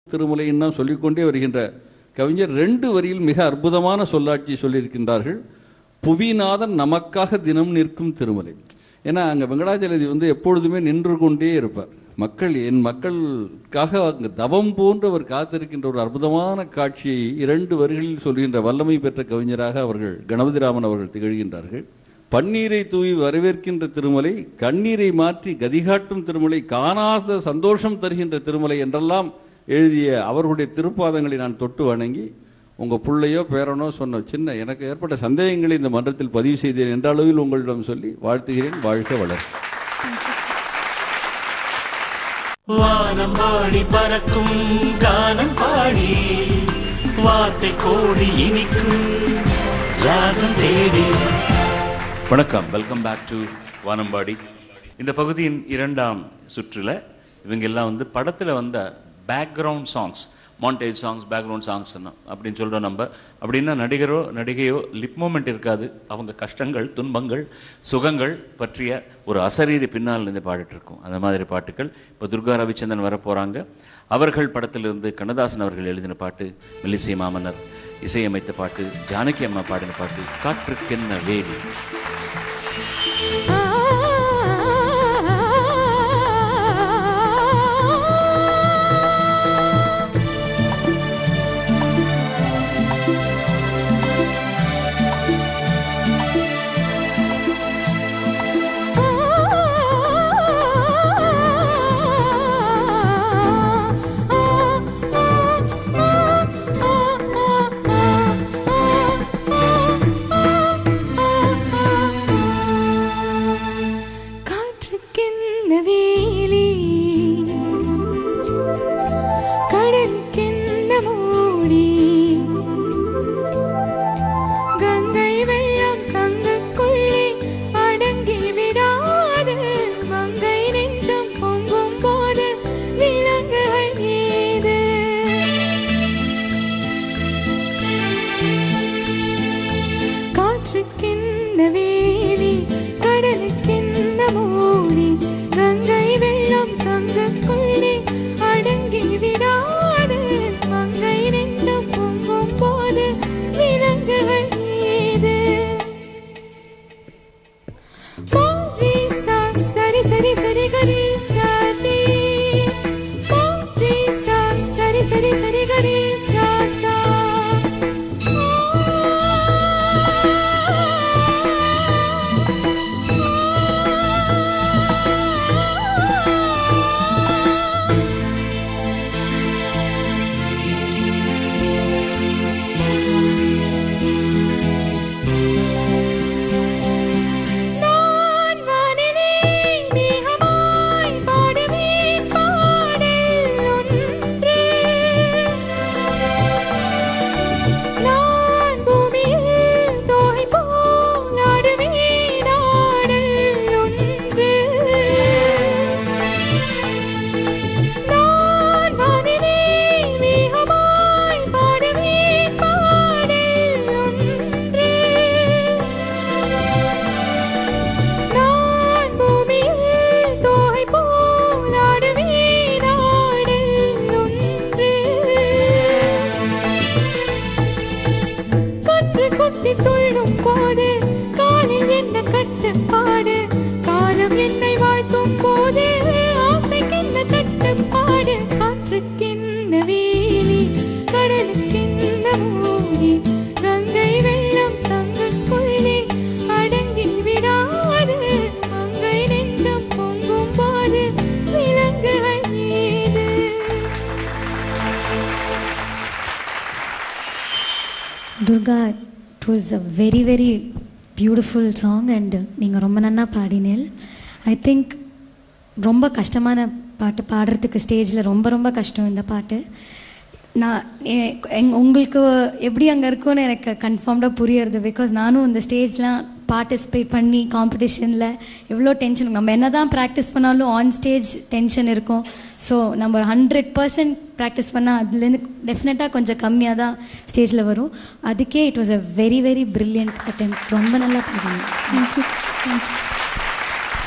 திருமலைன்னா சொல்லிக்கொண்டே வருகின்ற கவிஞர் ரெண்டு வரியில் மிக அற்புதமான சொல்லாட்சி சொல்லியிருக்கின்றார்கள் புவிநாதன் நமக்காக தினம் நிற்கும் திருமலை ஏன்னா அங்கே வெங்கடாஜலதி வந்து எப்பொழுதுமே நின்று கொண்டே இருப்பார் மக்கள் என் மக்களுக்காக அங்கு தவம் போன்று அவர் காத்திருக்கின்ற ஒரு அற்புதமான காட்சியை இரண்டு வரிகளில் சொல்கின்ற வல்லமை பெற்ற கவிஞராக அவர்கள் கணபதிராமன் அவர்கள் திகழ்கின்றார்கள் பன்னீரை தூவி வரவேற்கின்ற திருமலை கண்ணீரை மாற்றி கதிகாட்டும் திருமலை காணாத சந்தோஷம் தருகின்ற திருமலை என்றெல்லாம் எழுதிய அவர்களுடைய திருப்பாதங்களை நான் தொட்டு வணங்கி உங்கள் பிள்ளையோ பேரனோ சொன்ன சின்ன எனக்கு ஏற்பட்ட சந்தேகங்களை இந்த மன்றத்தில் பதிவு செய்தேன் என்ற அளவில் உங்களிடம் சொல்லி வாழ்த்துகிறேன் வாழ்க வளர் வானம் பாடி பறக்கும் கானம் பாடி வார்த்தை கோடி இனிக்கும் ராகம் தேடி வணக்கம் வெல்கம் பேக் டு வானம்பாடி இந்த பகுதியின் இரண்டாம் சுற்றுல இவங்க எல்லாம் வந்து படத்தில் வந்த background songs montage songs background songs அப்படின்னு சொல்கிறோம் நம்ம அப்படின்னா நடிகரோ நடிகையோ லிப் மூமெண்ட் இருக்காது அவங்க கஷ்டங்கள் துன்பங்கள் சுகங்கள் பற்றிய ஒரு அசரீரி பின்னால் இருந்து பாடிட்டு இருக்கும் அந்த மாதிரி பாட்டுகள் இப்போ துர்கா ரவிச்சந்திரன் வர போகிறாங்க அவர்கள் படத்திலிருந்து கண்ணதாசன் அவர்கள் எழுதின பாட்டு மெல்லிசை மாமன்னர் இசையமைத்த பாட்டு ஜானகி அம்மா பாடின பாட்டு காற்றுக்கென்ன வேலி காற்றுக்கென்ன வேலி கடலுக்கென்ன மூடி கங்கை வெள்ளம் சங்குக்குள்ளே அடங்கி விடாது மங்கை நெஞ்சம் பொங்கும் போது விலங்குகள் ஏது காற்றுக்கென்ன வேலி கடலுக்கென்ன மூடி கங்கை வெள்ளம் சங்குக்குள்ளே அடங்கி விடாது மங்கை நெஞ்சம் பொங்கும் போது விலங்குகள் ஏது மாற்றி சா சரி சரி சரி கரி சாட்டி மாற்றி சா சரி சரி சரி கரி சா சா நான் வானிலே மேகமாய் பாடுவேன் பாடல் ஒன்று நான் பூமியில் தோகை போல் ஆடுவேன் ஆடல் ஒன்று நான் வானிலே மேகமாய் பாடுவேன் பாடல் ஒன்று நான் பூமியில் தோகை போல் ஆடுவேன் ஆடல் ஒன்று கன்று கொட்டி துள்ளும் போது காலில் என்ன கட்டுப்பாடு காலம் என்னை வாழ்த்தும் போது ஆசைக்கென்ன தட்டுப்பாடு காற்றுக்கென்ன வேலி கடலுக்கென்ன மூடி கங்கை வெள்ளம் சங்குக்குள்ளே அடங்கி விடாது மங்கை நெஞ்சம் பொங்கும் போது விலங்குகள் ஏது Durga it was a very very beautiful song and நீங்கள் ரொம்ப நன்னா பாடினேன் ஐ திங்க் ரொம்ப கஷ்டமான பாட்டு பாடுறதுக்கு ஸ்டேஜில் ரொம்ப ரொம்ப கஷ்டம் இந்த பாட்டு நான் எ- எங் உங்களுக்கு எப்படி அங்கே இருக்கும்னு எனக்கு கன்ஃபார்ம்டாக புரியறது பிகாஸ் நானும் இந்த ஸ்டேஜ்லாம் பார்ட்டிசிபேட் பண்ணி காம்படிஷனில் எவ்வளோ டென்ஷன் நம்ம என்ன தான் ப்ராக்டிஸ் பண்ணாலும் ஆன் ஸ்டேஜ் டென்ஷன் இருக்கும் ஸோ நம்ம ஹண்ட்ரட் பர்சன்ட் ப்ராக்டிஸ் பண்ணால் அதுலேருந்து டெஃபினட்டாக கொஞ்சம் கம்மியாக தான் ஸ்டேஜில் வரும் அதுக்கே it was a very very brilliant attempt ரொம்ப நல்லா பாடுங்க தேங்க்யூ தேங்க்யூ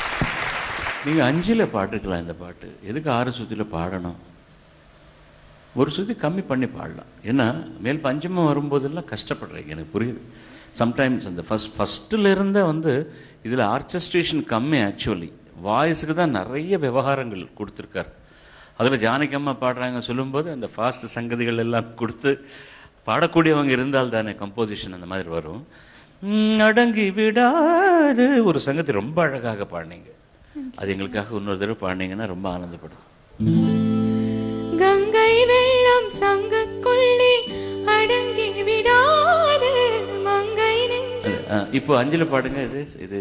நீங்கள் அஞ்சில் பாட்டுக்கலாம் இந்த பாட்டு எதுக்கு ஆறு சுற்றில பாடணும் ஒரு சுத்தி கம்மி பண்ணி பாடலாம் ஏன்னா மேல் பஞ்சமம் வரும்போதெல்லாம் கஷ்டப்படுறீங்க எனக்கு புரியுது சம்டைம்ஸ் அந்த ஃபஸ்ட் ஃபஸ்ட்டில் இருந்தே வந்து இதில் ஆர்கெஸ்ட்ரேஷன் கம்மி ஆக்சுவலி வாய்ஸுக்கு தான் நிறைய விவகாரங்கள் கொடுத்துருக்காரு அதில் ஜானகி அம்மா பாடுறாங்க சொல்லும்போது அந்த ஃபாஸ்ட் சங்கதிகள் எல்லாம் கொடுத்து பாடக்கூடியவங்க இருந்தால் தானே கம்போசிஷன் அந்த மாதிரி வரும் உம், அடங்கி விடாது ஒரு சங்கதி ரொம்ப அழகாக பாடினீங்க அது எங்களுக்காக இன்னொரு தடவை பாடினீங்கன்னா ரொம்ப ஆனந்தப்படுது கங்கை வெள்ளம் சங்கக்குள்ளே அடங்கி விடாது மங்கை நெஞ்சு அது, ஆ, இப்போ அஞ்சலி பாடுங்க இது இது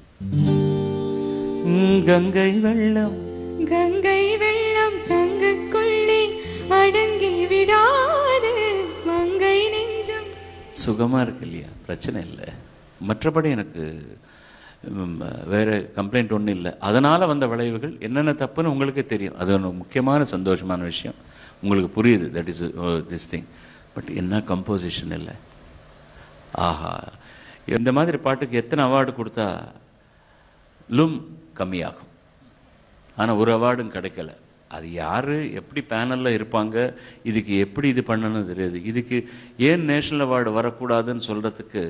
உம், கங்கை வெள்ளம் கங்கை வெள்ளம் சங்கக்குள்ளே அடங்கி விடாது மங்கை நெஞ்சம் சுகமா இருக்கு இல்லையா பிரச்சனை இல்லை மற்றபடி எனக்கு ம், வேற கம்ப்ளைண்ட் ஒன்றும் இல்லை அதனால வந்த விளைவுகள் என்னென்ன தப்புன்னு உங்களுக்கே தெரியும் அது ஒரு முக்கியமான சந்தோஷமான விஷயம் உங்களுக்கு புரியுது that is this thing but என்ன கம்போசிஷன் இல்லை ஆஹா இந்த மாதிரி பாட்டுக்கு எத்தனை அவார்டு கொடுத்தா லும் கம்மியாகும் ஆனால் ஒரு அவார்டும் கிடைக்கல அது யார் எப்படி பேனலில் இருப்பாங்க இதுக்கு எப்படி இது பண்ணணும்னு தெரியாது இதுக்கு ஏன் நேஷனல் அவார்டு வரக்கூடாதுன்னு சொல்கிறதுக்கு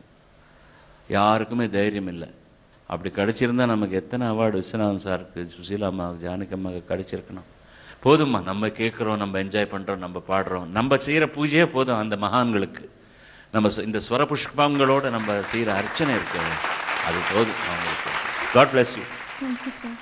யாருக்குமே தைரியம் இல்லை அப்படி கிடைச்சிருந்தா நமக்கு எத்தனை அவார்டு விஸ்வநாதன் சாருக்கு சுசீலா அம்மாவுக்கு ஜானகி அம்மாவுக்கு கிடைச்சிருக்கணும் போதும்மா நம்ம கேட்குறோம் நம்ம என்ஜாய் பண்ணுறோம் நம்ம பாடுறோம் நம்ம செய்கிற பூஜையே போதும் அந்த மகான்களுக்கு நம்ம ச- இந்த ஸ்வர புஷ்பங்களோட நம்ம செய்கிற அர்ச்சனை இருக்கு அது போதும் அவங்களுக்கு God bless you thank you sir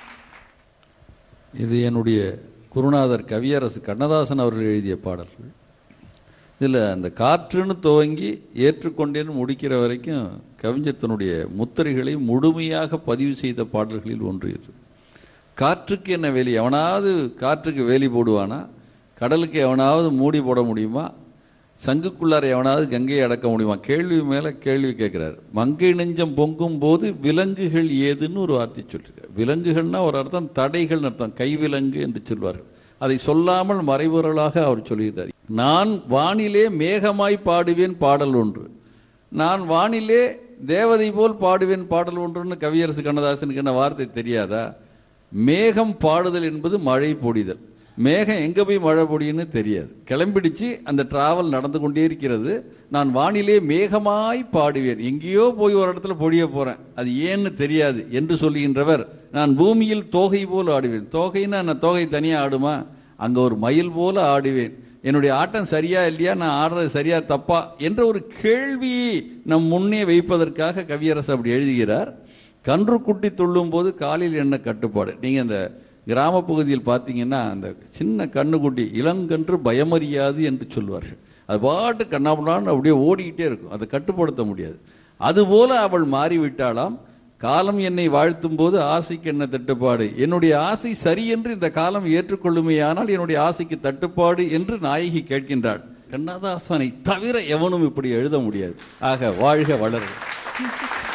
இது என்னுடைய குருநாதர் கவியரசு கண்ணதாசன் அவர்கள் எழுதிய பாடல்கள் இதில் அந்த காற்றுன்னு துவங்கி ஏற்றுக்கொண்டேன்னு முடிக்கிற வரைக்கும் கவிஞர் தன்னுடைய முத்திரைகளை முழுமையாக பதிவு செய்த பாடல்களில் ஒன்று இது காற்றுக்கு என்ன வேலி எவனாவது காற்றுக்கு வேலி போடுவானா கடலுக்கு எவனாவது மூடி போட முடியுமா சங்குக்குள்ளார எவனாவது கங்கையை அடக்க முடியுமா கேள்வி மேலே கேள்வி கேட்குறாரு மங்கை நெஞ்சம் பொங்கும் போது விலங்குகள் ஏதுன்னு ஒரு வார்த்தை சொல்லியிருக்காரு விலங்குகள்னா ஒரு அர்த்தம் தடைகள்னு அர்த்தம் கைவிலங்கு என்று சொல்வார்கள் அதை சொல்லாமல் மறைபொருளாக அவர் சொல்கிறார் நான் வானிலே மேகமாய் பாடுவேன் பாடல் ஒன்று நான் வானிலே தேவதை போல் பாடுவேன் பாடல் ஒன்றுன்னு கவியரசு கண்ணதாசனுக்கு என்ன வார்த்தை தெரியாதா மேகம் பாடுதல் என்பது மழை பொடிதல் மேகம் எங்கே போய் மழை பொடியுன்னு தெரியாது கிளம்பிடுச்சு அந்த டிராவல் நடந்து கொண்டே இருக்கிறது நான் வானிலே மேகமாய் பாடுவேன் எங்கேயோ போய் ஒரு இடத்துல பொழிய போகிறேன் அது ஏன்னு தெரியாது என்று சொல்லுகின்றவர் நான் பூமியில் தோகை போல் ஆடுவேன் தோகைன்னா நான் தோகை தனியாக ஆடுமா அங்கே ஒரு மயில் போல ஆடுவேன் என்னுடைய ஆட்டம் சரியா இல்லையா நான் ஆடுறது சரியா தப்பா என்ற ஒரு கேள்வியை நம் முன்னே வைப்பதற்காக கவியரசு அப்படி எழுதுகிறார் கன்றுக்குட்டி துள்ளும் போது காலில் என்ன கட்டுப்பாடு நீங்கள் அந்த கிராம பகுதியில் பார்த்தீங்கன்னா அந்த சின்ன கண்ணுக்குட்டி இளங்கன்று பயமறியாது என்று சொல்வார்கள் அது பாட்டு கண்ணாபுண்ணான்னு அப்படியே ஓடிக்கிட்டே இருக்கும் அதை கட்டுப்படுத்த முடியாது அதுபோல அவள் மாறிவிட்டாளாம் காலம் என்னை வாழ்த்தும் போது ஆசைக்கு என்ன தட்டுப்பாடு என்னுடைய ஆசை சரி என்று இந்த காலம் ஏற்றுக்கொள்ளுமையானால் என்னுடைய ஆசைக்கு தட்டுப்பாடு என்று நாயகி கேட்கின்றாள் கண்ணதாசனை தவிர எவனும் இப்படி எழுத முடியாது ஆக வாழ்க வளர்க